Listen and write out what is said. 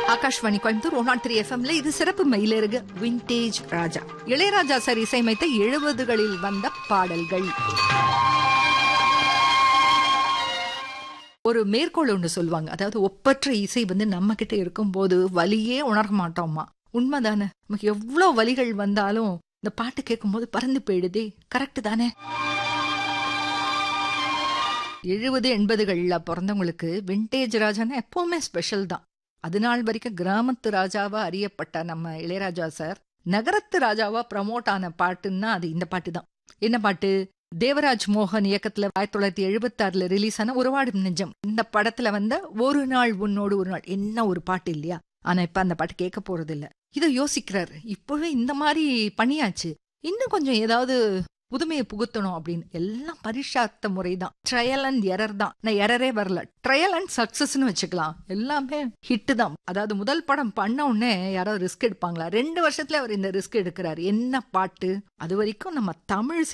Akashvani Coimbatore one naught three எஃப்எம்ல இது சிறப்பு மயிலிறகு விண்டேஜ் ராஜா இளையராஜா சார் இசையமைத்த எழுபதுகளில் வந்த பாடல்கள் ஒரு மேற்கோள் ஒன்று சொல்லுவாங்க அதாவது ஒப்பற்ற இசை வந்து நம்ம கிட்ட இருக்கும்போது வலியே உணர மாட்டோமா உண்மைதானே நமக்கு எவ்வளவு வலிகள் வந்தாலும் இந்த பாட்டு கேட்கும்போது பறந்து போயிடுதே கரெக்ட் தானே எழுபது எண்பதுகள்ல பிறந்தவங்களுக்கு விண்டேஜ் ராஜான்னா எப்பவுமே ஸ்பெஷல் தான் அது நாள் வரைக்கும் கிராமத்து ராஜாவா அறியப்பட்ட நம்ம இளையராஜா சார் நகரத்து ராஜாவா ப்ரமோட் ஆன பாட்டுன்னா அது இந்த பாட்டு தான் என்ன பாட்டு தேவராஜ் மோகன் இயக்கத்துல ஆயிரத்தி தொள்ளாயிரத்தி எழுபத்தி ஆறுல ரிலீஸ் ஆன உறவாடும் நெஞ்சம் இந்த படத்துல வந்த ஒரு நாள் உன்னோடு ஒரு நாள் என்ன ஒரு பாட்டு இல்லையா ஆனா இப்ப அந்த பாட்டு கேட்க போறது இல்ல இதை யோசிக்கிறாரு இப்பவே இந்த மாதிரி பண்ணியாச்சு இன்னும் கொஞ்சம் ஏதாவது புதுமையை புகுத்தணும் அப்படின்னு எல்லாம் பரிஷார்த்த முறை தான் ட்ரையல் அண்ட் எரர் தான் நான் எரரே வரல ட்ரையல் அண்ட் சக்சஸ்னு வச்சுக்கலாம் எல்லாமே ஹிட் தான் அதாவது முதல் படம் பண்ண உடனே யாராவது ரிஸ்க் எடுப்பாங்களா ரெண்டு வருஷத்துல அவர் இந்த ரிஸ்க் எடுக்கிறாரு என்ன பாட்டு அது வரைக்கும் நம்ம தமிழ்